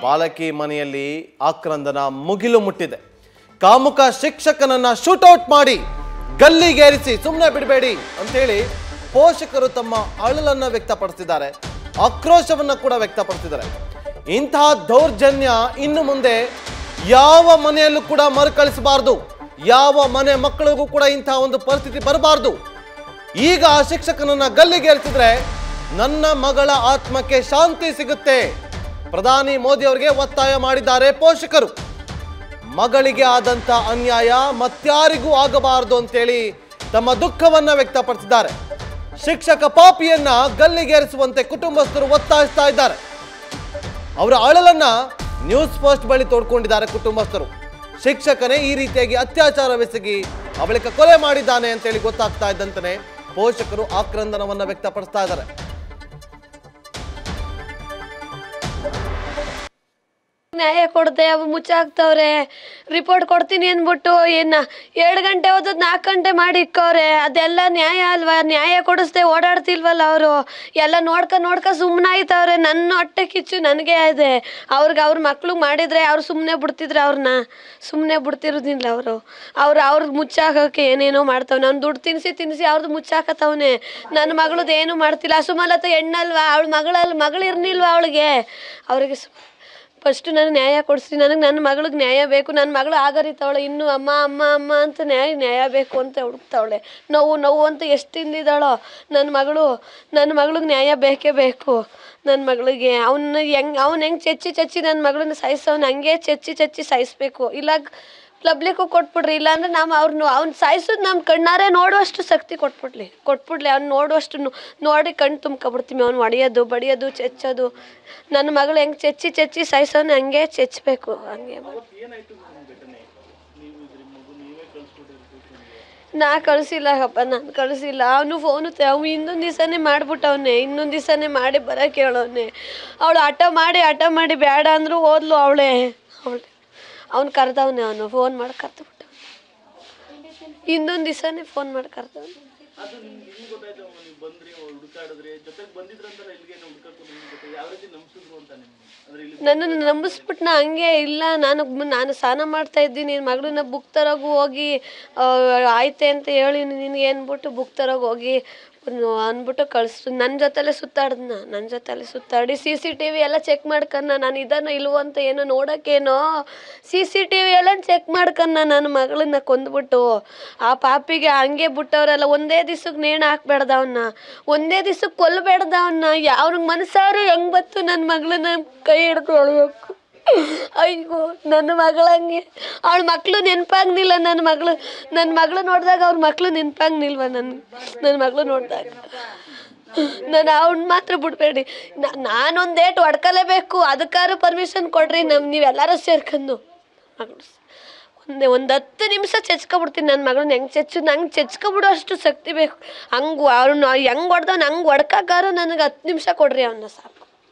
ಬಾಲಕಿ ಮನೆಯಲ್ಲಿ ಆಕ್ರಂದನ ಮುಗಿಲು ಮುಟ್ಟಿದೆ ಕಾಮುಕ ಶಿಕ್ಷಕನನ್ನ ಶೂಟೌಟ್ ಮಾಡಿ ಗಲ್ಲಿಗೇರಿಸಿ ಸುಮ್ಮನೆ ಬಿಡಬೇಡಿ ಅಂತೇಳಿ ಪೋಷಕರು ತಮ್ಮ ಅಳಲನ್ನ ವ್ಯಕ್ತಪಡಿಸಿದ್ದಾರೆ ಆಕ್ರೋಶವನ್ನ ಕೂಡ ವ್ಯಕ್ತಪಡಿಸಿದ್ದಾರೆ ಇಂತಹ ದೌರ್ಜನ್ಯ ಇನ್ನು ಮುಂದೆ ಯಾವ ಮನೆಯಲ್ಲೂ ಕೂಡ ಮರುಕಳಿಸಬಾರದು ಯಾವ ಮನೆ ಮಕ್ಕಳಿಗೂ ಕೂಡ ಇಂತಹ ಒಂದು ಪರಿಸ್ಥಿತಿ ಬರಬಾರ್ದು ಈಗ ಆ ಶಿಕ್ಷಕನನ್ನ ಗಲ್ಲಿಗೇರಿಸಿದ್ರೆ ನನ್ನ ಮಗಳ ಆತ್ಮಕ್ಕೆ ಶಾಂತಿ ಸಿಗುತ್ತೆ ಪ್ರಧಾನಿ ಮೋದಿ ಅವರಿಗೆ ಒತ್ತಾಯ ಮಾಡಿದ್ದಾರೆ ಪೋಷಕರು ಮಗಳಿಗೆ ಆದಂತ ಅನ್ಯಾಯ ಮತ್ಯಾರಿಗೂ ಆಗಬಾರದು ಅಂತೇಳಿ ತಮ್ಮ ದುಃಖವನ್ನ ವ್ಯಕ್ತಪಡಿಸಿದ್ದಾರೆ ಶಿಕ್ಷಕ ಪಾಪಿಯನ್ನ ಗಲ್ಲಿಗೇರಿಸುವಂತೆ ಕುಟುಂಬಸ್ಥರು ಒತ್ತಾಯಿಸ್ತಾ ಇದ್ದಾರೆ ಅವರ ಅಳಲನ್ನ ನ್ಯೂಸ್ ಫಸ್ಟ್ ಬಳಿ ತೋಡ್ಕೊಂಡಿದ್ದಾರೆ ಕುಟುಂಬಸ್ಥರು ಶಿಕ್ಷಕನೇ ಈ ರೀತಿಯಾಗಿ ಅತ್ಯಾಚಾರವೆಸಗಿ ಅವಳಿಕ ಕೊಲೆ ಮಾಡಿದ್ದಾನೆ ಅಂತೇಳಿ ಗೊತ್ತಾಗ್ತಾ ಇದ್ದಂತನೇ ಪೋಷಕರು ಆಕ್ರಂದನವನ್ನ ವ್ಯಕ್ತಪಡಿಸ್ತಾ ಇದ್ದಾರೆ ನ್ಯಾಯ ಕೊಡದೆ ಅವು ಮುಚ್ಚಾಕ್ತವ್ರೆ ರಿಪೋರ್ಟ್ ಕೊಡ್ತೀನಿ ಅಂದ್ಬಿಟ್ಟು ಏನ ಎರಡು ಗಂಟೆ ಓದೋದು ನಾಲ್ಕು ಗಂಟೆ ಮಾಡಿ ಇಕ್ಕವ್ರೆ ಅದೆಲ್ಲ ನ್ಯಾಯ ಅಲ್ವಾ ನ್ಯಾಯ ಕೊಡಿಸ್ದೆ ಓಡಾಡ್ತಿಲ್ವಲ್ಲ ಅವರು ಎಲ್ಲ ನೋಡ್ಕ ನೋಡ್ಕ ಸುಮ್ಮನಾಯ್ತವ್ರೆ ನನ್ನ ಹೊಟ್ಟೆ ಕಿಚ್ಚು ನನಗೆ ಇದೆ ಅವ್ರಿಗೆ ಅವ್ರ ಮಕ್ಳು ಮಾಡಿದ್ರೆ ಅವ್ರು ಸುಮ್ಮನೆ ಬಿಡ್ತಿದ್ರೆ ಅವ್ರನ್ನ ಸುಮ್ಮನೆ ಬಿಡ್ತಿರೋದಿಲ್ಲ ಅವರು ಅವ್ರು ಅವ್ರಿಗೆ ಮುಚ್ಚಾಕೋಕೆ ಏನೇನೋ ಮಾಡ್ತಾವ್ ನಾನು ದುಡ್ಡು ತಿನ್ಸಿ ತಿನ್ಸಿ ಅವ್ರದ್ದು ಮುಚ್ಚಾಕತ್ತವನೆ ನನ್ನ ಮಗಳದ್ದು ಏನು ಮಾಡ್ತಿಲ್ಲ ಸುಮಲತ ಹೆಣ್ಣಲ್ವಾ ಅವಳ ಮಗಳಲ್ಲಿ ಮಗಳು ಇರ್ನಿಲ್ವಾ ಅವಳಿಗೆ ಅವ್ರಿಗೆ ಸು ಫಸ್ಟ್ ನನಗೆ ನ್ಯಾಯ ಕೊಡಿಸಿ ನನಗೆ ನನ್ನ ಮಗಳಿಗೆ ನ್ಯಾಯ ಬೇಕು ನನ್ನ ಮಗಳು ಆಗರಿತಾವಳೆ ಇನ್ನು ಅಮ್ಮ ಅಮ್ಮ ಅಮ್ಮ ಅಂತ ನ್ಯಾಯ ನ್ಯಾಯ ಬೇಕು ಅಂತ ಹುಡುಕ್ತಾವಳೆ ನೋವು ನೋವು ಅಂತ ಎಷ್ಟು ತಿಂದಿದ್ದಾಳೋ ನನ್ನ ಮಗಳು ನನ್ನ ಮಗಳಿಗೆ ನ್ಯಾಯ ಬೇಕೇ ಬೇಕು ನನ್ನ ಮಗಳಿಗೆ ಅವನ್ನ ಹೆಂಗೆ ಅವ್ನು ಹೆಂಗೆ ಚಚ್ಚಿ ಚಚ್ಚಿ ನನ್ನ ಮಗಳನ್ನ ಸಾಯಿಸೋನು ಹಂಗೆ ಚಚ್ಚಿ ಚಚ್ಚಿ ಸಾಯಿಸ್ಬೇಕು ಇಲ್ಲ ಪಬ್ಲಿಕ್ಕು ಕೊಟ್ಬಿಡ್ರಿ ಇಲ್ಲಾಂದ್ರೆ ನಾವು ಅವ್ರನ್ನ ಅವ್ನು ಸಾಯಿಸೋದು ನಮ್ಮ ಕಣ್ಣಾರೆ ನೋಡುವಷ್ಟು ಶಕ್ತಿ ಕೊಟ್ಬಿಡ್ಲಿ ಕೊಟ್ಬಿಡ್ಲಿ ಅವ್ನು ನೋಡುವಷ್ಟು ನೋ- ನೋಡಿ ಕಣ್ಣು ತುಂಬ್ಕೊಬಿಡ್ತೀವಿ ಅವ್ನು ಹೊಡೆಯೋದು ಬಡಿಯೋದು ಚೆಚ್ಚೋದು ನನ್ನ ಮಗಳು ಹೆಂಗೆ ಚೆಚ್ಚಿ ಚೆಚ್ಚಿ ಸಾಯಿಸೋನು ಹಂಗೆ ಚೆಚ್ಚಬೇಕು ಹಂಗೆ ಮಾಡ್- ನಾ ಕಳಿಸಿಲ್ಲಪ್ಪ ನಾನು ಕಳಿಸಿಲ್ಲ ಅವನು ಫೋನು ಅವ್ನು ಇನ್ನೊಂದು ದಿವಸನೇ ಮಾಡ್ಬಿಟ್ಟವನೆ ಇನ್ನೊಂದು ದಿವಸನೇ ಮಾಡಿ ಬರೋಕೆ ಹೇಳೋನೆ ಅವಳು ಹಠ ಮಾಡಿ ಹಠ ಮಾಡಿ ಬೇಡ ಅಂದರೂ ಓದ್ಲು ಅವಳೆ ಅವಳೆ ಅವ್ನು ಕರೆದವನೆ ಅವನು ಫೋನ್ ಮಾಡಿ ಕರೆದು ಬಿಟ್ಟ ಇನ್ನೊಂದು ದಿವಸನೇ ಫೋನ್ ಮಾಡಿ ಕರೆದವನು ನನ್ನನ್ನು ನಂಬಿಸ್ಬಿಟ್ಟು ನಾ ಹಂಗೆ ಇಲ್ಲ ನಾನು ನಾನು ಸ್ನಾನ ಮಾಡ್ತಾ ಇದ್ದೀನಿ ಮಗಳನ್ನ ಬುಕ್ ತರೋಗು ಹೋಗಿ ಆ, ಆಯ್ತೆ ಅಂತ ಹೇಳಿ ನಿನಗೆ ಅಂದ್ಬಿಟ್ಟು ಬುಕ್ ತರೋಗಿ ಹೋಗಿ ಅಂದ್ಬಿಟ್ಟು ಕಳಿಸ್ತು ನನ್ನ ಜೊತೆಲೆ ಸುತ್ತಾಡ್ದನ ನನ್ನ ಜೊತೆಲೆ ಸುತ್ತಾಡಿ ಸಿ ಸಿ ಟಿ ವಿ ಎಲ್ಲ ಚೆಕ್ ಮಾಡ್ಕನ್ನ ನಾನು ಇದನ್ನ ಇಲ್ವೋ ಅಂತ ಏನೋ ನೋಡೋಕ್ಕೇನೋ ಸಿ ಸಿ ಟಿ ವಿ ಎಲ್ಲ ಚೆಕ್ ಮಾಡ್ಕನ್ನ ನನ್ನ ಮಗಳನ್ನ ಕೊಂದ್ಬಿಟ್ಟು ಆ ಪಾಪಿಗೆ ಹಂಗೆ ಬಿಟ್ಟವ್ರಲ್ಲ ಒಂದೇ ದಿವ್ಸಕ್ಕೆ ನೇಣು ಹಾಕ್ಬೇಡ್ದ ಅವನ್ನ ಒಂದೇ ದಿವ್ಸಕ್ಕೆ ಕೊಲ್ಲಬೇಡ್ದ ಅವನ್ನ ಅವ್ನಿಗೆ ಮನಸ್ಸಾರು ಹೆಂಗ್ ಬತ್ತು ನನ್ನ ಮಗಳನ್ನ ಕೈ ಹಿಡ್ದು ಅಳ್ಬೇಕು ಅಯ್ಯೋ ನನ್ನ ಮಗಳಂಗೆ ಅವಳ ಮಕ್ಕಳು ನೆನಪಾಗ್ನಿಲ್ಲ ನನ್ನ ಮಗಳು ನನ್ನ ಮಗಳು ನೋಡಿದಾಗ ಅವ್ರ ಮಕ್ಕಳು ನೆನಪಾಗ್ನಿಲ್ವ ನನ್ನ ನನ್ನ ಮಗಳು ನೋಡಿದಾಗ ನಾನು ಅವ್ನ ಮಾತ್ರ ಬಿಡ್ಬೇಡಿ ನಾನೊಂದು ಡೇಟ್ ಹೊಡ್ಕಲೇಬೇಕು ಅದಕ್ಕಾರು ಪರ್ಮಿಷನ್ ಕೊಡ್ರಿ ನಮ್ ನೀವೆಲ್ಲರೂ ಸೇರ್ಕೊಂಡು ಮಗಳು ಒಂದೇ ಒಂದು ಹತ್ತು ನಿಮಿಷ ಚೆಚ್ಕೊಬಿಡ್ತೀನಿ ನನ್ನ ಮಗಳನ್ನ ಹೆಂಗೆ ಚೆಚ್ಚು ನಂಗೆ ಚೆಚ್ಕೊಬಿಡೋ ಅಷ್ಟು ಶಕ್ತಿ ಬೇಕು ಹಂಗೆ ಅವ್ನು ಹೆಂಗೆ ಹೊಡ್ದವ್ನು ಹಂಗೆ ಹೊಡ್ಕಾಗಾರು ನನಗೆ ಹತ್ತು ನಿಮಿಷ ಕೊಡ್ರಿ ಅವನ್ನ ಸಾಕು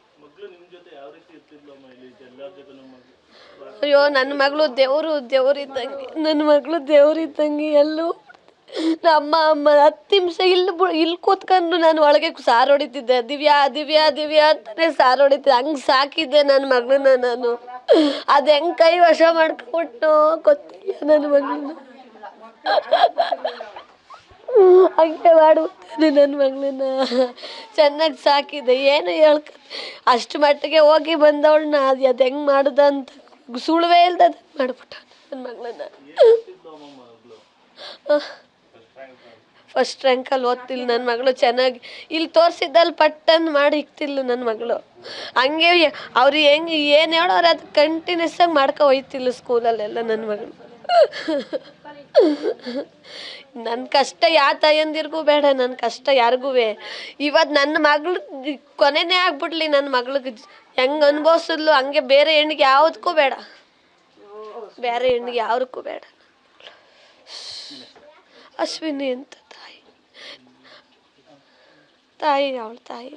ಅಯ್ಯೋ ನನ್ನ ಮಗಳು ದೇವರು ದೇವರಿದ್ದಂಗೆ ನನ್ನ ಮಗಳು ದೇವರಿದ್ದಂಗೆ ಎಲ್ಲೂ ನಮ್ಮ ಅಮ್ಮ ಹತ್ತು ನಿಮಿಷ ಇಲ್ಲಿ ಬು ಇಲ್ಲಿ ಕೂತ್ಕೊಂಡು ನಾನು ಒಳಗೆ ಸಾರು ಹೊಡಿತಿದ್ದೆ ದಿವ್ಯಾ ದಿವ್ಯಾ ದಿವ್ಯಾ ಅಂತಾನೆ ಸಾರು ಹೊಡಿತಿದ್ದೆ ಹಂಗೆ ಸಾಕಿದ್ದೆ ನನ್ನ ಮಗಳನ್ನ ನಾನು ಅದು ಹೆಂಗೆ ಕೈ ವಶ ಮಾಡ್ಕೊಬಿಟ್ಟು ಗೊತ್ತಿಲ್ಲ ನನ್ನ ಮಗಳನ್ನ ಹಂಗೆ ಮಾಡ್ಬಿಡ್ತಾನೆ ನನ್ನ ಮಗಳನ್ನ ಚೆನ್ನಾಗಿ ಸಾಕಿದೆ ಏನು ಹೇಳ್ಕ ಅಷ್ಟು ಮಟ್ಟಿಗೆ ಹೋಗಿ ಬಂದವಳನ್ನ ಅದು ಅದು ಹೆಂಗೆ ಮಾಡ್ದ ಅಂತ ಸುಳುವೇ ಇಲ್ದ ಮಾಡ್ಬಿಟ್ಟ ನನ್ನ ಮಗಳನ್ನ ಫಸ್ಟ್ ರ್ಯಾಂಕಲ್ಲಿ ಓದ್ತಿಲ್ಲ ನನ್ನ ಮಗಳು ಚೆನ್ನಾಗಿ ಇಲ್ಲಿ ತೋರಿಸಿದ್ದಲ್ಲಿ ಪಟ್ಟನ್ ಮಾಡಿ ಇಕ್ತಿಲ್ಲ ನನ್ನ ಮಗಳು ಹಂಗೆ ಅವ್ರು ಹೆಂಗೆ ಏನು ಹೇಳೋರು ಅದು ಕಂಟಿನ್ಯೂಸ್ ಆಗಿ ಮಾಡ್ಕೊ ಹೋಯ್ತಿಲ್ಲ ಸ್ಕೂಲಲ್ಲೆಲ್ಲ ನನ್ನ ಮಗಳು ನನ್ನ ಕಷ್ಟ ಯಾವ ತಾಯಂದಿರ್ಗೂ ಬೇಡ ನನ್ನ ಕಷ್ಟ ಯಾರಿಗೂ ಇವತ್ತು ನನ್ನ ಮಗಳು ಕೊನೆನೇ ಆಗ್ಬಿಡ್ಲಿ ನನ್ನ ಮಗಳಿಗೆ ಹೆಂಗೆ ಅನುಭವಿಸಿದ್ಲು ಹಂಗೆ ಬೇರೆ ಹೆಣ್ಣಿಗೆ ಯಾವುದಕ್ಕೂ ಬೇಡ ಬೇರೆ ಹೆಣ್ಣಿಗೆ ಯಾವುದಕ್ಕೂ ಬೇಡ ಅಶ್ವಿನಿ ಅಂತ ತಾಯಿ ತಾಯಿ ಅವಳ ತಾಯಿ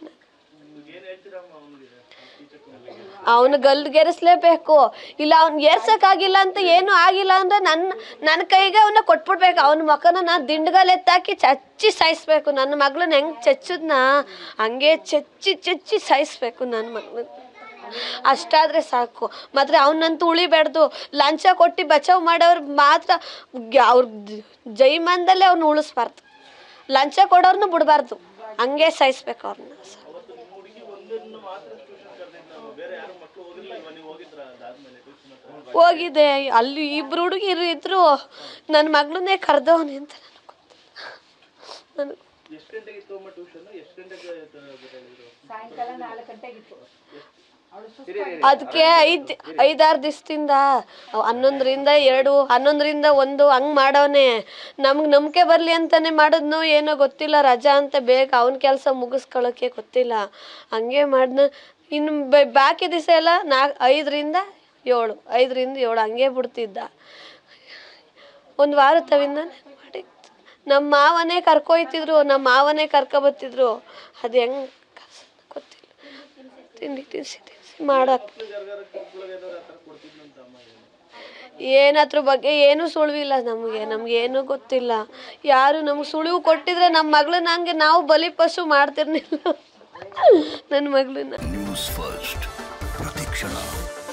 ಅವನು ಗಲ್ಗೆರೆಸ್ಲೇಬೇಕು ಇಲ್ಲ ಅವ್ನು ಏರ್ಸಕ್ಕಾಗಿಲ್ಲ ಅಂತ ಏನು ಆಗಿಲ್ಲ ಅಂದ್ರೆ ನನ್ನ ನನ್ನ ಕೈಗೆ ಅವನ್ನ ಕೊಟ್ಬಿಡ್ಬೇಕು ಅವನ ಮುಖನ ನಾನು ದಿಂಡ್ಗಲ್ ಎತ್ತಾಕಿ ಚಚ್ಚಿ ಸಾಯಿಸ್ಬೇಕು ನನ್ನ ಮಗಳನ್ನ ಹೆಂಗೆ ಚಚ್ಚದ್ನ ಹಂಗೆ ಚಚ್ಚಿ ಚಚ್ಚಿ ಸಾಯಿಸ್ಬೇಕು ನನ್ನ ಮಗಳನ್ನ ಅಷ್ಟಾದರೆ ಸಾಕು ಮಾತ್ರ ಅವನಂತೂ ಉಳಿಬಾರ್ದು ಲಂಚ ಕೊಟ್ಟು ಬಚಾವ್ ಮಾಡೋರು ಮಾತ್ರ ಗ- ಅವ್ರ ಜೈಮಾನದಲ್ಲೇ ಅವ್ರನ್ನ ಉಳಿಸ್ಬಾರ್ದು ಲಂಚ ಕೊಡೋರ್ನು ಬಿಡಬಾರ್ದು ಹಂಗೆ ಸಾಯಿಸ್ಬೇಕು ಅವ್ರನ್ನ ಹೋಗಿದ್ದೆ ಅಲ್ಲಿ ಇಬ್ರು ಹುಡುಗಿರು ಇದ್ರು ನನ್ನ ಮಗಳನ್ನೇ ಕರೆದವನೆ ಅಂತ ನನಗೆ ಅದಕ್ಕೆ ಐದ್ ಐದಾರು ದಿವಸದಿಂದ ಹನ್ನೊಂದರಿಂದ ಎರಡು ಹನ್ನೊಂದರಿಂದ ಒಂದು ಹಂಗೆ ಮಾಡವನೆ ನಮ್ಗೆ ನಂಬಿಕೆ ಬರಲಿ ಅಂತಾನೆ ಮಾಡಿದ್ನೋ ಏನೋ ಗೊತ್ತಿಲ್ಲ ರಜಾ ಅಂತ ಬೇಗ ಅವನ ಕೆಲಸ ಮುಗಿಸ್ಕೊಳ್ಳೋಕ್ಕೆ ಗೊತ್ತಿಲ್ಲ ಹಂಗೆ ಮಾಡ್ನ ಇನ್ನು ಬೆ- ಬಾಕಿ ದಿವಸ ಎಲ್ಲ ನಾ ಐದರಿಂದ ಏಳು ಐದರಿಂದ ಏಳು ಹಂಗೆ ಬಿಡ್ತಿದ್ದ ಒಂದು ವಾರ ತವಿಂದ ಮಾಡಿದ್ದು ನಮ್ಮ ಮಾವನೇ ಕರ್ಕೊಯ್ತಿದ್ರು ನಮ್ಮ ಮಾವನೇ ಕರ್ಕೊಬತ್ತಿದ್ರು ಅದು ಹೆಂಗೆ ಗೊತ್ತಿಲ್ಲ ತಿಂಡಿ ತಿನ್ಸಿ ತಿನ್ಸಿ ಮಾಡಕ್ ಏನತ್ರ ಬಗ್ಗೆ ಏನೂ ಸುಳಿವಿಲ್ಲ ನಮಗೆ ನಮ್ಗೆ ಏನೂ ಗೊತ್ತಿಲ್ಲ ಯಾರು ನಮ್ಗೆ ಸುಳಿವು ಕೊಟ್ಟಿದ್ರೆ ನಮ್ಮ ಮಗಳನ್ನ ಹಂಗೆ ನಾವು ಬಲಿಪಶು ಮಾಡ್ತಿರ್ಲಿಲ್ಲ ನನ್ನ ಮಗಳನ್ನ ನ್ಯೂಸ್ ಫಸ್ಟ್ ಪ್ರತಿಕ್ಷಣ